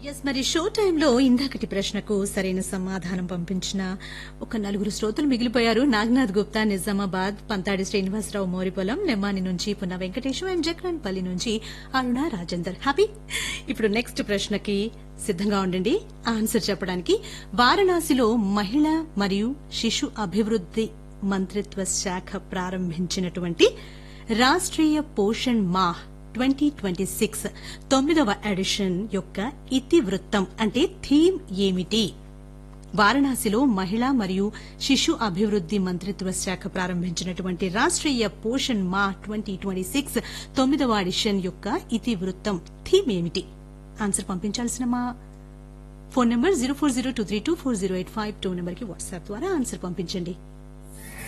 yes మరి show టైంలో ఇందాకటి ప్రశ్నకు సరైన సమాధానం పంపించిన ఒక నలుగురు శ్రోతలు మిగిలిపోయారు నాగనాథ్ గుప్తా నిజామాబాద్ పంతాడి శ్రీనివాసరావు మోరిపొలం నెమ్మాని నుంచి పున్న వెంకటేశ్వర అండ్ జక్రాన్పల్లి నుంచి అరుణ రాజేందర్ హ్యాపీ ఇప్పుడు నెక్స్ట్ ప్రశ్నకి సిద్ధంగా ఉండండి ఆన్సర్ చెప్పడానికి వారణాసిలో మహిళా మరియు శిశు అభివృద్ది మంత్రిత్వ శాఖ ప్రారంభించినటువంటి Rashtriya Poshan Maah twenty twenty six తొమ్మిదవ ఎడిషన్ యొక్క ఇతివృత్తం అంటే థీమ్ ఏమిటి వారణాసిలో మహిళా మరియు శిశు అభివృద్ది మంత్రిత్వ శాఖ ప్రారంభించినటువంటి Rashtriya Poshan Maah twenty twenty six తొమ్మిదవ ఎడిషన్ యొక్క ఇతివృత్తం థీమ్ ఏమిటి ఆన్సర్ పంపించాల్సిన మా phone number zero four zero two three two four zero eight five two నెంబర్కి వాట్సాప్ ద్వారా ఆన్సర్ పంపించండి